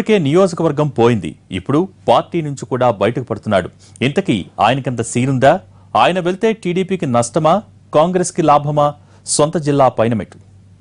ఇప్పటికే నియోజకవర్గం పోయింది ఇప్పుడు పార్టీ నుంచి కూడా బయటకు పడుతున్నాడు ఇంతకీ ఆయనకంత సీనుందా ఆయన వెళ్తే టీడీపీకి నష్టమా కాంగ్రెస్కి లాభమా సొంత జిల్లా పైన మెట్టు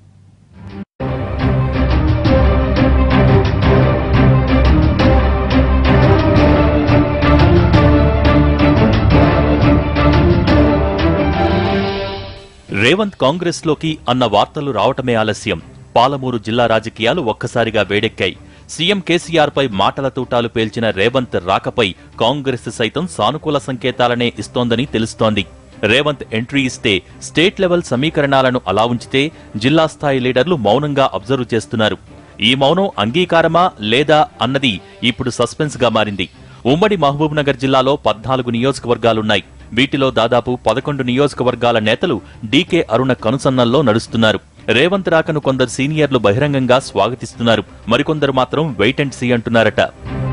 రేవంత్ కాంగ్రెస్ లోకి అన్న వార్తలు రావటమే ఆలస్యం పాలమూరు జిల్లా రాజకీయాలు ఒక్కసారిగా వేడెక్కాయి సీఎం కేసీఆర్ పై మాటల తూటాలు పేల్చిన రేవంత్ రాకపై కాంగ్రెస్ సైతం సానుకూల సంకేతాలనే ఇస్తోందని తెలుస్తోంది రేవంత్ ఎంట్రీ ఇస్తే స్టేట్ లెవెల్ సమీకరణాలను అలా ఉంచితే జిల్లా స్థాయి లీడర్లు మౌనంగా అబ్జర్వ్ చేస్తున్నారు ఈ మౌనం అంగీకారమా లేదా అన్నది ఇప్పుడు సస్పెన్స్ గా మారింది ఉమ్మడి మహబూబ్ నగర్ జిల్లాలో పద్నాలుగు నియోజకవర్గాలున్నాయి వీటిలో దాదాపు పదకొండు నియోజకవర్గాల నేతలు డీకే అరుణ కనుసన్నల్లో నడుస్తున్నారు రేవంత్ రాకను కొందరు సీనియర్లు బహిరంగంగా స్వాగతిస్తున్నారు మరికొందరు మాత్రం వెయిట్ అండ్ సీ అంటున్నారట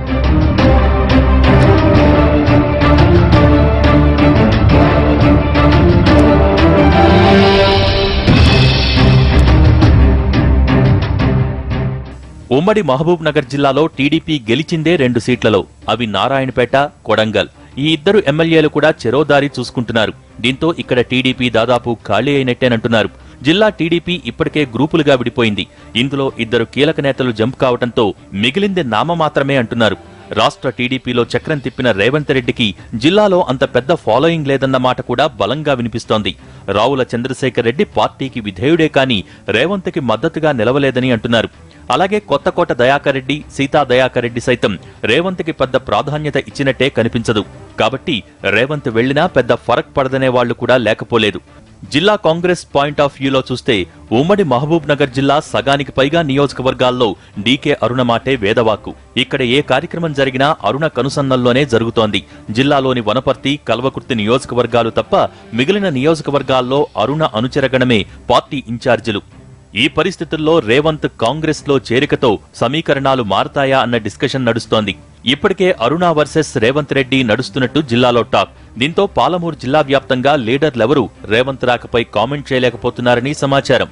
ఉమ్మడి మహబూబ్ నగర్ జిల్లాలో టీడీపీ గెలిచిందే రెండు సీట్లలో అవి నారాయణపేట కొడంగల్ ఈ ఇద్దరు ఎమ్మెల్యేలు కూడా చెరోదారి చూసుకుంటున్నారు దీంతో ఇక్కడ టీడీపీ దాదాపు ఖాళీ అయినట్టేనంటున్నారు జిల్లా టీడీపీ ఇప్పటికే గ్రూపులుగా విడిపోయింది ఇందులో ఇద్దరు కీలక నేతలు జంప్ కావడంతో మిగిలింది నామ మాత్రమే అంటున్నారు రాష్ట్ర టీడీపీలో చక్రం తిప్పిన రేవంత్ రెడ్డికి జిల్లాలో అంత పెద్ద ఫాలోయింగ్ లేదన్న మాట కూడా బలంగా వినిపిస్తోంది రావుల చంద్రశేఖర్ రెడ్డి పార్టీకి విధేయుడే కానీ రేవంత్కి మద్దతుగా నిలవలేదని అంటున్నారు అలాగే కొత్తకోట దయాకర్ రెడ్డి సీతా దయాకర్ రెడ్డి సైతం రేవంత్కి పెద్ద ప్రాధాన్యత ఇచ్చినట్టే కనిపించదు కాబట్టి రేవంత్ వెళ్లినా పెద్ద ఫరక్ పడదనే వాళ్లు కూడా లేకపోలేదు జిల్లా కాంగ్రెస్ పాయింట్ ఆఫ్ వ్యూలో చూస్తే ఉమ్మడి మహబూబ్ నగర్ జిల్లా సగానికి పైగా నియోజకవర్గాల్లో డీకే అరుణ మాటే వేదవాక్కు ఇక్కడ ఏ కార్యక్రమం జరిగినా అరుణ కనుసన్నల్లోనే జరుగుతోంది జిల్లాలోని వనపర్తి కల్వకుర్తి నియోజకవర్గాలు తప్ప మిగిలిన నియోజకవర్గాల్లో అరుణ అనుచరగణమే పార్టీ ఇన్ఛార్జీలు ఈ పరిస్థితుల్లో రేవంత్ కాంగ్రెస్ లో చేరికతో సమీకరణాలు మారతాయా అన్న డిస్కషన్ నడుస్తోంది ఇప్పటికే అరుణ వర్సెస్ రేవంత్ రెడ్డి నడుస్తున్నట్టు జిల్లాలో టాక్ దీంతో పాలమూరు జిల్లా వ్యాప్తంగా లీడర్లెవరూ రేవంత్ రాకపై కామెంట్ చేయలేకపోతున్నారని సమాచారం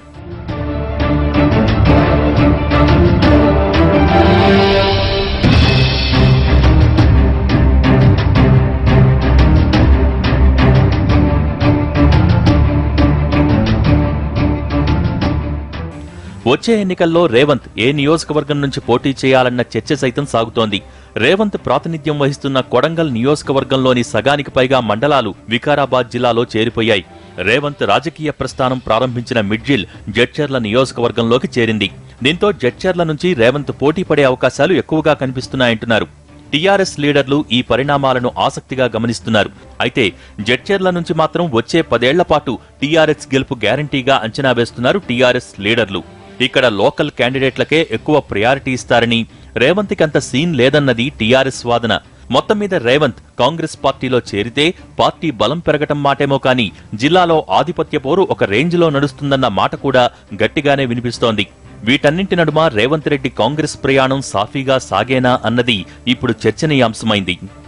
వచ్చే ఎన్నికల్లో రేవంత్ ఏ నియోజకవర్గం నుంచి పోటీ చేయాలన్న చర్చ సైతం సాగుతోంది రేవంత్ ప్రాతినిధ్యం వహిస్తున్న కొడంగల్ నియోజకవర్గంలోని సగానికి పైగా మండలాలు వికారాబాద్ జిల్లాలో చేరిపోయాయి రేవంత్ రాజకీయ ప్రస్థానం ప్రారంభించిన మిడ్జిల్ జడ్చర్ల నియోజకవర్గంలోకి చేరింది దీంతో జడ్చర్ల నుంచి రేవంత్ పోటీ పడే అవకాశాలు ఎక్కువగా కనిపిస్తున్నాయంటున్నారు టీఆర్ఎస్ లీడర్లు ఈ పరిణామాలను ఆసక్తిగా గమనిస్తున్నారు అయితే జడ్చర్ల నుంచి మాత్రం వచ్చే పదేళ్ల పాటు టీఆర్ఎస్ గెలుపు గ్యారంటీగా అంచనా వేస్తున్నారు టీఆర్ఎస్ లీడర్లు ఇక్కడ లోకల్ క్యాండిడేట్లకే ఎక్కువ ప్రయారిటీ ఇస్తారని రేవంత్కి అంత సీన్ లేదన్నది టీఆర్ఎస్ వాదన మొత్తం మీద రేవంత్ కాంగ్రెస్ పార్టీలో చేరితే పార్టీ బలం పెరగటం మాటేమో కానీ జిల్లాలో ఆధిపత్య పోరు ఒక రేంజ్లో నడుస్తుందన్న మాట కూడా గట్టిగానే వినిపిస్తోంది వీటన్నింటి నడుమ రేవంత్ రెడ్డి కాంగ్రెస్ ప్రయాణం సాఫీగా సాగేనా అన్నది ఇప్పుడు చర్చనీయాంశమైంది